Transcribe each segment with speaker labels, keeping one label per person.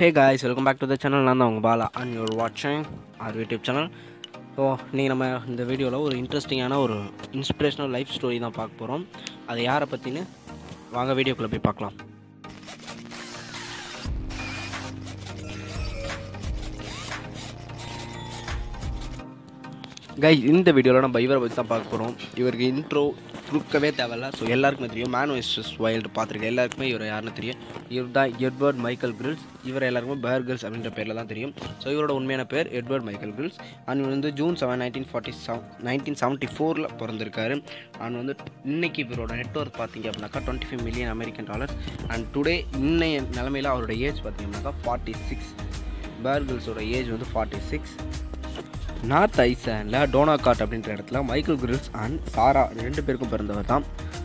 Speaker 1: hey guys welcome back to the channel நான் தான் உங்கள் பாலா அண்ட் யூர் வாட்சிங் ஆர் யூடியூப் சேனல் ஸோ நீங்கள் நம்ம இந்த வீடியோவில் ஒரு இன்ட்ரெஸ்டிங்கான ஒரு இன்ஸ்பிரேஷனல் லைஃப் ஸ்டோரி தான் பார்க்க போகிறோம் அது யாரை பற்றின்னு வாங்க வீடியோக்குள்ளே போய் பார்க்கலாம் கை இந்த வீடியோவில் நம்ம இவரை பற்றி தான் பார்க்க போகிறோம் இவருக்கு இன்ட்ரோ கொடுக்கவே தேவையில்ல ஸோ எல்லாருக்குமே தெரியும் மேன் வெஸ்டஸ் வைல்டு பார்த்துருக்கேன் எல்லாருக்குமே இவர் யாருன்னு தெரியும் இவர் தான் எட்வர்ட் மைக்கேல் கிரில்ஸ் இவர் எல்லாருக்குமே பேர் கிரில்ஸ் அப்படின்ற பேரில் தான் தெரியும் ஸோ இவரோட உண்மையான பேர் எட்வர்ட் மைக்கேல் கிரில்ஸ் அண்ட் இவர் வந்து June seven nineteen forty seven nineteen seventy ஃபோரில் பிறந்திருக்காரு அண்ட் வந்து இன்னைக்கு இவரோட நெட்ஒர்க் பார்த்தீங்க அப்படின்னாக்கா twenty five million American dollars and today இன்னைய நிலமையில் அவரோட ஏஜ் பார்த்தீங்கன்னாக்கா ஃபார்ட்டி சிக்ஸ் பேர் கிரில்ஸோட ஏஜ் வந்து ஃபார்ட்டி சிக்ஸ் நார்த் ஐஸ்லாண்டில் டோனாகாட் அப்படின்ற இடத்துல மைக்கேல் கிரில்ஸ் அண்ட் சாரா ரெண்டு பேருக்கும் பிறந்தவர் தான்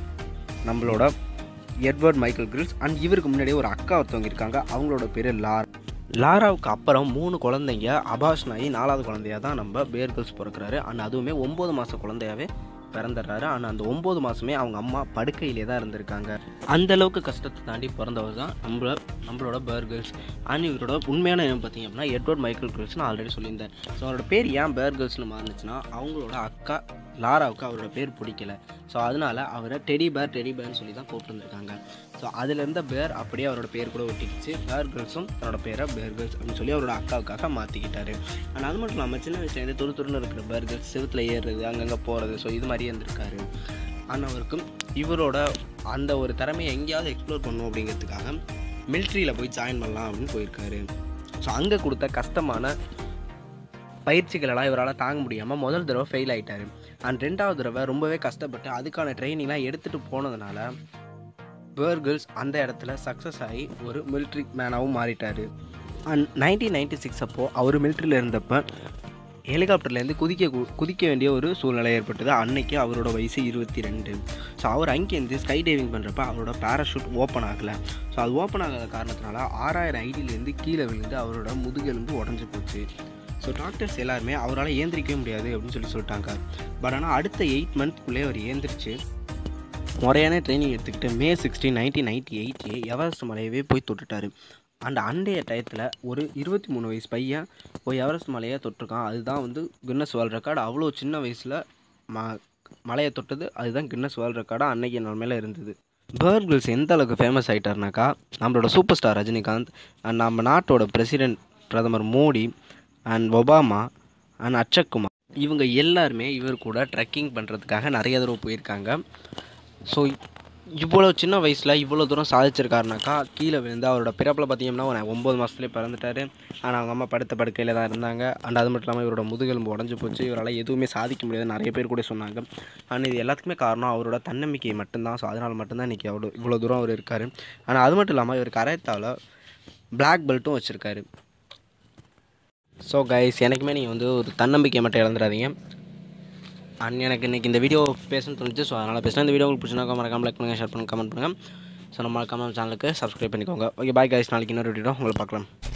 Speaker 1: நம்மளோட எட்வர்ட் மைக்கேல் கிரில்ஸ் அண்ட் இவருக்கு முன்னாடியே ஒரு அக்கா ஒருத்தவங்க இருக்காங்க அவங்களோட பேர் லார் லாராவுக்கு அப்புறம் மூணு குழந்தைங்க அபாஷன் ஆகி நாலாவது குழந்தையா தான் நம்ம பேர் கிரில்ஸ் பிறக்கிறாரு அண்ட் அதுவுமே ஒம்பது மாத குழந்தையாவே பிறந்துடுறாரு ஆனால் அந்த ஒம்பது மாதமே அவங்க அம்மா படுக்கையிலே தான் இருந்திருக்காங்க அந்த அளவுக்கு கஷ்டத்தை தாண்டி பிறந்தவர் தான் நம்மள நம்மளோட பேர் கேர்ள்ஸ் அண்ட் இவரோட உண்மையான நேம் பார்த்தீங்க அப்படின்னா எட்வர்ட் மைக்கேல் கிரில்ஸ் நான் ஆல்ரெடி சொல்லியிருந்தேன் ஸோ அவரோட பேர் ஏன் பேர் கேர்ள்ஸ்னு மாறுனுச்சுன்னா அவங்களோட அக்கா லாராவுக்கு அவரோட பேர் பிடிக்கல ஸோ அதனால அவரை டெடி பேர் டெடி பேர்னு சொல்லி தான் கூப்பிட்டுருந்துருக்காங்க ஸோ அதில் இருந்த பேர் அப்படியே அவரோட பேர் கூட ஒட்டிக்கிச்சு பேர் கேர்ள்ஸும் தன்னோட பேரை பேர் கேர்ள்ஸ் அப்படின்னு சொல்லி அவரோட அக்காவுக்காக மாற்றிக்கிட்டாரு அண்ட் அது மட்டும் இல்லாமல் சின்ன வயசுலேருந்து துரு துருன்னு இருக்கிற பேர் கேர்ள்ஸ் செவுத்தில் ஏறுறது அங்கங்கே போகிறது ஸோ இது மாதிரியே இருந்திருக்காரு ஆனால் அவருக்கும் இவரோட அந்த ஒரு திறமையை எங்கேயாவது எக்ஸ்ப்ளோர் பண்ணணும் அப்படிங்கிறதுக்காக மிலிட்ரியில் போய் ஜாயின் பண்ணலாம் அப்படின்னு போயிருக்காரு ஸோ அங்கே கொடுத்த கஷ்டமான பயிற்சிகளெல்லாம் இவரால் தாங்க முடியாமல் முதல் தடவை ஃபெயில் ஆகிட்டார் அண்ட் ரெண்டாவது தடவை ரொம்பவே கஷ்டப்பட்டு அதுக்கான ட்ரைனிங்லாம் எடுத்துகிட்டு போனதுனால பேர்கிள்ஸ் அந்த இடத்துல சக்ஸஸ் ஆகி ஒரு மிலிட்ரி மேனாகவும் மாறிட்டார் அண்ட் நைன்டீன் நைன்டி சிக்ஸ் அப்போது அவர் மிலிட்ரியில் இருந்தப்போ ஹெலிகாப்டர்லேருந்து குதிக்க கு- குதிக்க வேண்டிய ஒரு சூழ்நிலை ஏற்பட்டது அன்னைக்கு அவரோட வயசு இருபத்தி ரெண்டு ஸோ அவர் அங்கேருந்து ஸ்கை டைவிங் பண்ணுறப்ப அவரோட பேராஷூட் ஓப்பன் ஆகலை ஸோ அது ஓப்பன் ஆகாத காரணத்தினால ஆறாயிரம் ஐடியிலேருந்து கீழே விழுந்து அவரோட முதுகெலும்பு உடஞ்சி போச்சு ஸோ டாக்டர்ஸ் எல்லாருமே அவரால் ஏந்திரிக்கவே முடியாது அப்படின்னு சொல்லி சொல்லிட்டாங்க பட் ஆனால் அடுத்த எயிட் மந்த்க்குள்ளே அவர் ஏந்திரிச்சு முறையான ட்ரைனிங் எடுத்துக்கிட்டு மே சிக்ஸ்டீன் நைன்டீன் நைன்டி எயிட்லேயே எவரெஸ்ட் மலையவே போய் தொட்டுட்டாரு அண்ட் அண்டைய டயத்தில் ஒரு இருபத்தி மூணு வயசு பையன் போய் எவரெஸ்ட் மலையை தொட்டிருக்கான் அதுதான் வந்து கின்னஸ் வேர்ல்ட் ரெக்கார்டு அவ்வளோ சின்ன வயசில் ம மலையை தொட்டது அதுதான் கின்னஸ் வேர்ல்ட் ரெக்கார்டாக அன்னைக்கு நிலமையில இருந்தது பேர்கிள்ஸ் எந்த அளவுக்கு ஃபேமஸ் ஆகிட்டாருனாக்கா நம்மளோட சூப்பர் ஸ்டார் ரஜினிகாந்த் அண்ட் நம்ம நாட்டோட பிரசிடென்ட் பிரதமர் Modi and Obama and Akshay Kumar இவங்க எல்லாருமே இவர் கூட ட்ரெக்கிங் பண்ணுறதுக்காக நிறைய தடவை போயிருக்காங்க ஸோ இவ்வளோ சின்ன வயசில் இவ்வளோ தூரம் சாதிச்சிருக்காருனாக்கா கீழே விழுந்து அவரோட பிறப்பில் பார்த்தீங்கன்னா ஒரு ஒம்பது மாதத்துலேயே பிறந்துட்டாரு ஆனால் அவங்க அம்மா படுத்த படுக்கையில் தான் இருந்தாங்க அண்ட் அது மட்டும் இல்லாமல் இவரோட முதுகெலும்பு உடஞ்சி போச்சு இவரால் எதுவுமே சாதிக்க முடியாது நிறைய பேர் கூட சொன்னாங்க அண்ட் இது எல்லாத்துக்குமே காரணம் அவரோட தன்னம்பிக்கை மட்டும்தான் ஸோ அதனால் மட்டும்தான் இன்றைக்கி அவ்வளோ இவ்வளோ தூரம் அவர் இருக்கார் ஆனால் அது மட்டும் இல்லாமல் இவர் கரைத்தாவில் பிளாக் பெல்ட்டும் வச்சுருக்காரு ஸோ கைஸ் எனக்குமே நீங்கள் வந்து ஒரு தன்னம்பிக்கை மட்டும் இழந்துடாதீங்க அண்ட் எனக்கு இன்றைக்கி இந்த வீடியோ பேசணும்னு தோணுச்சு ஸோ அதனால் பேசினா இந்த வீடியோ உங்களுக்கு பிடிச்சினா மறக்காம லைக் பண்ணுங்கள் ஷேர் பண்ணுங்கள் கமெண்ட் பண்ணுங்கள் ஸோ நம்ம மறக்காம சேனலுக்கு சப்ஸ்கிரைப் பண்ணிக்கோங்க ஓகே பாய் கைஸ் நாளைக்கு இன்னொரு வீடியோ உங்களை பார்க்கலாம்